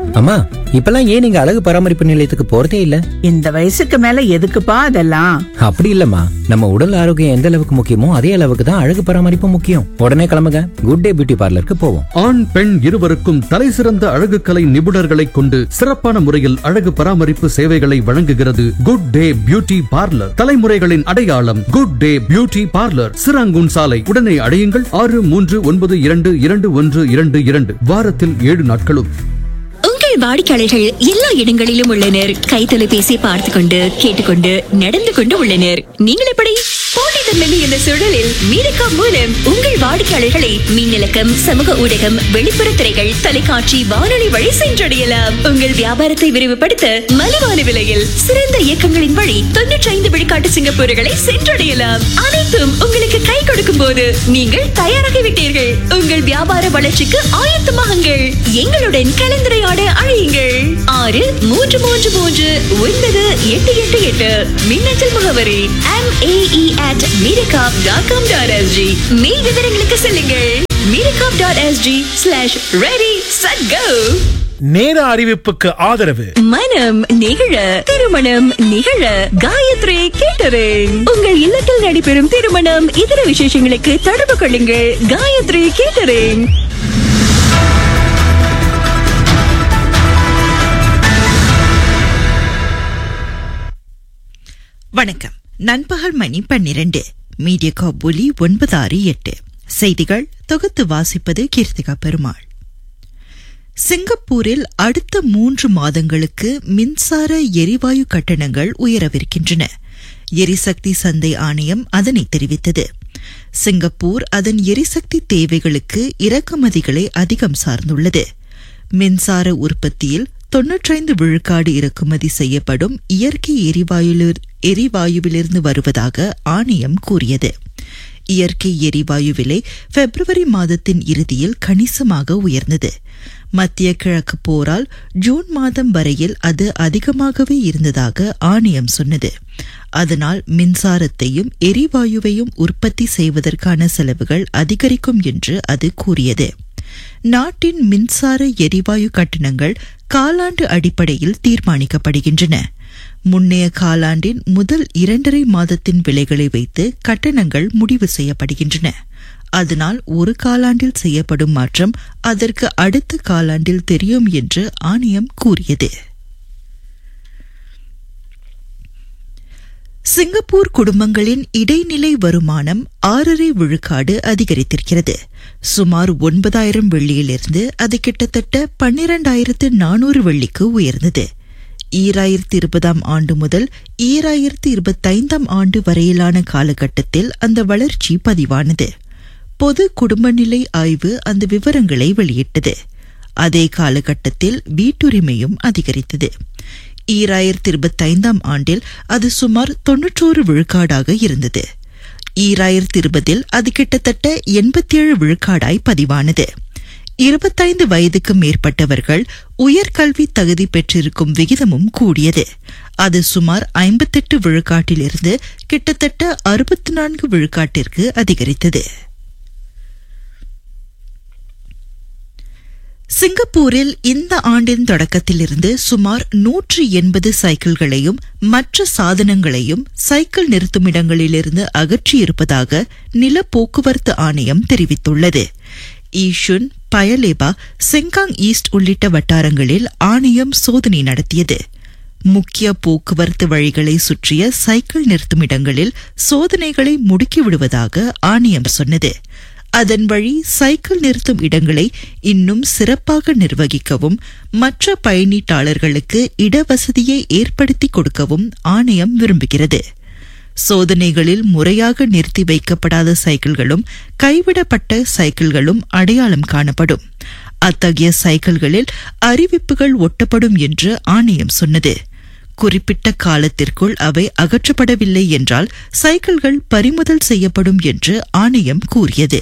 அம்மா இப்பெல்லாம் ஏன் நீங்க அழகு பராமரிப்பு நிலையத்துக்கு போறதே இல்ல இந்த வயசுக்கு மேல எதுக்குப்பா அதெல்லாம் அப்படி இல்லம்மா நம்ம உடல் ஆரோக்கியம் எந்த அளவுக்கு முக்கியமோ அதே அளவுக்கு தான் அழகு பராமரிப்பு முக்கியம் உடனே கிளம்புங்க குட் டே பியூட்டி பார்லருக்கு போவோம் ஆண் பெண் இருவருக்கும் தலைசிறந்த அழகு கலை நிபுணர்களைக் கொண்டு சிறப்பான முறையில் அழகு பராமரிப்பு சேவைகளை வழங்குகிறது குட் டே பியூட்டி பார்லர் தலைமுறைகளின் அடையாளம் good day beauty parlour Serangoon சாலை உடனே அடையுங்கள் ஆறு மூன்று ஒன்பது இரண்டு இரண்டு ஒன்று இரண்டு இரண்டு வாரத்தில் ஏழு நாட்களும் உங்கள் வாடிக்கையாளர்கள் எல்லா இடங்களிலும் உள்ளனர் கை தொலைபேசி பார்த்து கொண்டு கேட்டுக்கொண்டு நடந்து கொண்டு உள்ளனர் நீங்கள் எப்படி போட்டித்தன்மை இந்த சூழலில் மீனக்கா மூலம் உங்கள் வாடிக்கையாளர்களை மின்னலக்கம் சமூக ஊடகம் வெளிப்புற திரைகள் தொலைக்காட்சி வானொலி வழி சென்றடையலாம் உங்கள் வியாபாரத்தை விரிவுபடுத்த மலிவான விலையில் சிறந்த இயக்கங்களின் வழி தொன்னூற்றி ஐந்து விழுக்காட்டு சிங்கப்பூர்களை சென்றடையலாம் அனைத்தும் உங்களுக்கு கை கொடுக்கும் போது நீங்கள் தயாராகிவிட்டீர்கள் உங்கள் வியாபார வளர்ச்சிக்கு ஆயத்தமாகுங்கள் எங்களுடன் கலந்துரையாட அழையுங்கள் ஆறு மூன்று மூன்று மூன்று ஒன்பது எட்டு எட்டு எட்டு மின்னஞ்சல் முகவரி எம் ஏஇ அட் மீரகாப் டாட் காம் டாட் எஸ்ஜி மேல் விவரங்களுக்கு செல்லுங்கள் மீரகாப் dot SG slash ready set go நேர அறிவிப்புக்கு ஆதரவு மனம் நிகழ திருமணம் நிகழ காயத்ரி கேட்டரிங் உங்கள் இல்லத்தில் நடைபெறும் திருமணம் இதர விசேஷங்களுக்கு தொடர்பு கொள்ளுங்கள் காயத்ரி கேட்டரிங் வணக்கம் நண்பகல் மணி பன்னிரண்டு மீடியா ஒலி ஒன்பது ஆறு எட்டு செய்திகள் தொகுத்து வாசிப்பது கீர்த்திகா பெருமாள் சிங்கப்பூரில் அடுத்த மூன்று மாதங்களுக்கு மின்சார எரிவாயு கட்டணங்கள் உயரவிருக்கின்றன எரிசக்தி சந்தை ஆணையம் அதனை தெரிவித்தது சிங்கப்பூர் அதன் எரிசக்தி தேவைகளுக்கு இறக்குமதிகளை அதிகம் சார்ந்துள்ளது மின்சார உற்பத்தியில் தொன்னூற்றைந்து விழுக்காடு இறக்குமதி செய்யப்படும் இயற்கை எரிவாயுவில் எரிவாயுவிலிருந்து வருவதாக ஆணையம் கூறியது இயற்கை எரிவாயு விலை பிப்ரவரி மாதத்தின் இறுதியில் கணிசமாக உயர்ந்தது மத்திய கிழக்கு போரால் ஜூன் மாதம் வரையில் அது அதிகமாகவே இருந்ததாக ஆணையம் சொன்னது அதனால் மின்சாரத்தையும் எரிவாயுவையும் உற்பத்தி செய்வதற்கான செலவுகள் அதிகரிக்கும் என்று அது கூறியது நாட்டின் மின்சார எரிவாயு கட்டணங்கள் காலாண்டு அடிப்படையில் தீர்மானிக்கப்படுகின்றன முன்னைய காலாண்டின் முதல் இரண்டரை மாதத்தின் விலைகளை வைத்து கட்டணங்கள் முடிவு செய்யப்படுகின்றன அதனால் ஒரு காலாண்டில் செய்யப்படும் மாற்றம் அதற்கு அடுத்த காலாண்டில் தெரியும் என்று ஆணையம் கூறியது சிங்கப்பூர் குடும்பங்களின் இடைநிலை வருமானம் ஆறரை விழுக்காடு அதிகரித்திருக்கிறது சுமார் ஒன்பதாயிரம் வெள்ளியிலிருந்து அது கிட்டத்தட்ட பன்னிரண்டாயிரத்து நானூறு வெள்ளிக்கு உயர்ந்தது ஈராயிரத்தி இருபதாம் ஆண்டு முதல் ஈராயிரத்தி இருபத்தைந்தாம் ஆண்டு வரையிலான காலகட்டத்தில் அந்த வளர்ச்சி பதிவானது பொது குடும்ப நிலை ஆய்வு அந்த விவரங்களை வெளியிட்டது அதே காலகட்டத்தில் வீட்டுரிமையும் அதிகரித்தது ஈராயிரத்தி இருபத்தைந்தாம் ஆண்டில் அது சுமார் தொன்னூற்றோரு விழுக்காடாக இருந்தது ஈராயிரத்தி இருபதில் அது கிட்டத்தட்ட எண்பத்தேழு விழுக்காடாய் பதிவானது இருபத்தைந்து வயதுக்கு மேற்பட்டவர்கள் உயர்கல்வி தகுதி பெற்றிருக்கும் விகிதமும் கூடியது அது சுமார் ஐம்பத்தெட்டு விழுக்காட்டிலிருந்து கிட்டத்தட்ட அறுபத்தி நான்கு விழுக்காட்டிற்கு அதிகரித்தது சிங்கப்பூரில் இந்த ஆண்டின் தொடக்கத்திலிருந்து சுமார் நூற்று எண்பது சைக்கிள்களையும் மற்ற சாதனங்களையும் சைக்கிள் நிறுத்துமிடங்களிலிருந்து அகற்றியிருப்பதாக நில போக்குவரத்து ஆணையம் தெரிவித்துள்ளது ஈஷுன் பயலேபா செங்காங் ஈஸ்ட் உள்ளிட்ட வட்டாரங்களில் ஆணையம் சோதனை நடத்தியது முக்கிய போக்குவரத்து வழிகளை சுற்றிய சைக்கிள் நிறுத்துமிடங்களில் சோதனைகளை முடுக்கிவிடுவதாக ஆணையம் சொன்னது அதன் வழி சைக்கிள் நிறுத்தும் இடங்களை இன்னும் சிறப்பாக நிர்வகிக்கவும் மற்ற பயணீட்டாளர்களுக்கு இடவசதியை ஏற்படுத்தி கொடுக்கவும் ஆணையம் விரும்புகிறது சோதனைகளில் முறையாக நிறுத்தி வைக்கப்படாத சைக்கிள்களும் கைவிடப்பட்ட சைக்கிள்களும் அடையாளம் காணப்படும் அத்தகைய சைக்கிள்களில் அறிவிப்புகள் ஒட்டப்படும் என்று ஆணையம் சொன்னது குறிப்பிட்ட காலத்திற்குள் அவை அகற்றப்படவில்லை என்றால் சைக்கிள்கள் பறிமுதல் செய்யப்படும் என்று ஆணையம் கூறியது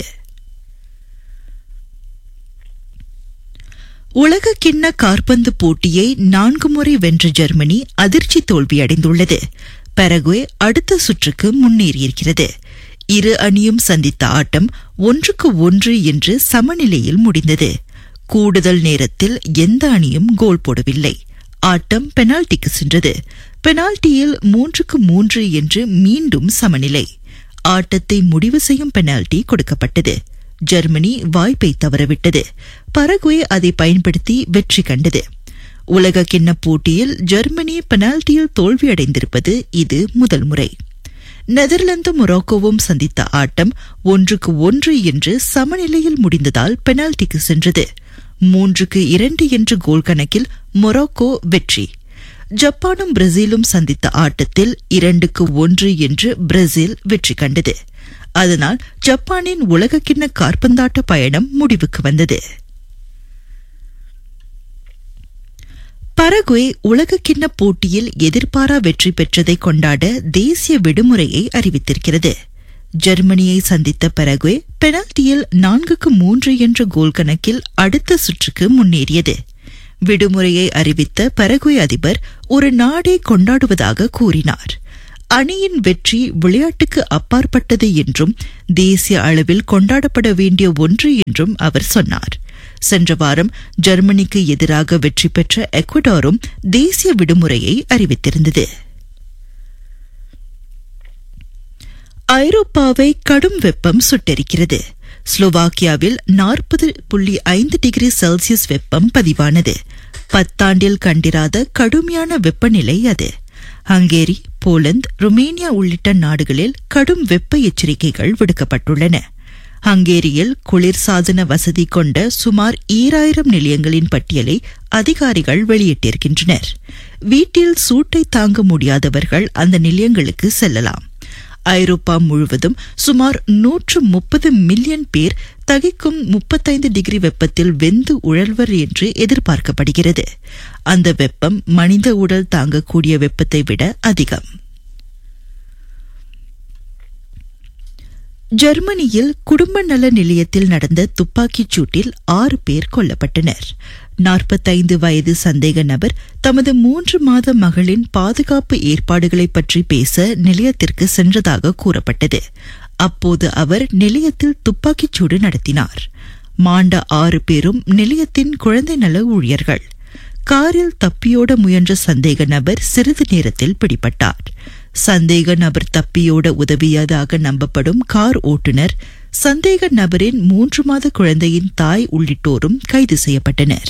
உலக கிண்ண காற்பந்து போட்டியை நான்கு முறை வென்ற ஜெர்மனி அதிர்ச்சி தோல்வியடைந்துள்ளது பெரகுவே அடுத்த சுற்றுக்கு முன்னேறியிருக்கிறது இரு அணியும் சந்தித்த ஆட்டம் ஒன்றுக்கு ஒன்று என்று சமநிலையில் முடிந்தது கூடுதல் நேரத்தில் எந்த அணியும் கோல் போடவில்லை ஆட்டம் பெனால்டிக்கு சென்றது பெனால்டியில் மூன்றுக்கு மூன்று என்று மீண்டும் சமநிலை ஆட்டத்தை முடிவு செய்யும் பெனால்டி கொடுக்கப்பட்டது ஜெர்மனி வாய்ப்பை தவறவிட்டது பரகுவே அதை பயன்படுத்தி வெற்றி கண்டது உலக கிண்ண போட்டியில் ஜெர்மனி பெனால்டியில் தோல்வியடைந்திருப்பது இது முதல் முறை நெதர்லாந்து மொராக்கோவும் சந்தித்த ஆட்டம் ஒன்றுக்கு ஒன்று என்று சமநிலையில் முடிந்ததால் பெனால்டிக்கு சென்றது மூன்றுக்கு இரண்டு என்று கோல் கணக்கில் மொராக்கோ வெற்றி ஜப்பானும் பிரேசிலும் சந்தித்த ஆட்டத்தில் இரண்டுக்கு ஒன்று என்று பிரேசில் வெற்றி கண்டது அதனால் ஜப்பானின் உலகக்கிண்ண காற்பந்தாட்ட பயணம் முடிவுக்கு வந்தது பரகுவே உலகக்கிண்ண போட்டியில் எதிர்பாரா வெற்றி பெற்றதை கொண்டாட தேசிய விடுமுறையை அறிவித்திருக்கிறது ஜெர்மனியை சந்தித்த பரகுவே பெனால்டியில் நான்குக்கு மூன்று என்ற கோல் கணக்கில் அடுத்த சுற்றுக்கு முன்னேறியது விடுமுறையை அறிவித்த பரகுவே அதிபர் ஒரு நாடே கொண்டாடுவதாக கூறினார் அணியின் வெற்றி விளையாட்டுக்கு அப்பாற்பட்டது என்றும் தேசிய அளவில் கொண்டாடப்பட வேண்டிய ஒன்று என்றும் அவர் சொன்னார் சென்ற வாரம் ஜெர்மனிக்கு எதிராக வெற்றி பெற்ற எக்வடாரும் தேசிய விடுமுறையை அறிவித்திருந்தது ஐரோப்பாவை கடும் வெப்பம் சுட்டெரிக்கிறது ஸ்லோவாக்கியாவில் நாற்பது புள்ளி ஐந்து டிகிரி செல்சியஸ் வெப்பம் பதிவானது பத்தாண்டில் கண்டிராத கடுமையான வெப்பநிலை அது ஹங்கேரி போலந்து ருமேனியா உள்ளிட்ட நாடுகளில் கடும் வெப்ப எச்சரிக்கைகள் விடுக்கப்பட்டுள்ளன ஹங்கேரியில் குளிர்சாதன வசதி கொண்ட சுமார் ஈராயிரம் நிலையங்களின் பட்டியலை அதிகாரிகள் வெளியிட்டிருக்கின்றனர் வீட்டில் சூட்டை தாங்க முடியாதவர்கள் அந்த நிலையங்களுக்கு செல்லலாம் ஐரோப்பா முழுவதும் சுமார் நூற்று முப்பது மில்லியன் பேர் தகிக்கும் முப்பத்தைந்து டிகிரி வெப்பத்தில் வெந்து உழல்வர் என்று எதிர்பார்க்கப்படுகிறது அந்த வெப்பம் மனித உடல் தாங்கக்கூடிய வெப்பத்தை விட அதிகம் ஜெர்மனியில் குடும்ப நல நிலையத்தில் நடந்த துப்பாக்கிச் சூட்டில் ஆறு பேர் கொல்லப்பட்டனர் நாற்பத்தைந்து வயது சந்தேக நபர் தமது மூன்று மாத மகளின் பாதுகாப்பு ஏற்பாடுகளை பற்றி பேச நிலையத்திற்கு சென்றதாக கூறப்பட்டது அப்போது அவர் நிலையத்தில் துப்பாக்கிச் சூடு நடத்தினார் மாண்ட ஆறு பேரும் நிலையத்தின் குழந்தை நல ஊழியர்கள் காரில் தப்பியோட முயன்ற சந்தேக நபர் சிறிது நேரத்தில் பிடிபட்டார் சந்தேக நபர் தப்பியோட உதவியதாக நம்பப்படும் கார் ஓட்டுநர் சந்தேக நபரின் மூன்று மாத குழந்தையின் தாய் உள்ளிட்டோரும் கைது செய்யப்பட்டனர்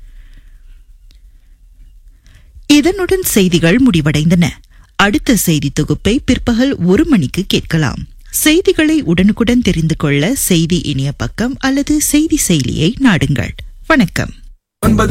இதனுடன் செய்திகள் முடிவடைந்தன அடுத்த செய்தி தொகுப்பை பிற்பகல் ஒரு மணிக்கு கேட்கலாம் செய்திகளை உடனுக்குடன் தெரிந்து கொள்ள செய்தி இணைய பக்கம் அல்லது செய்தி செயலியை நாடுங்கள் வணக்கம்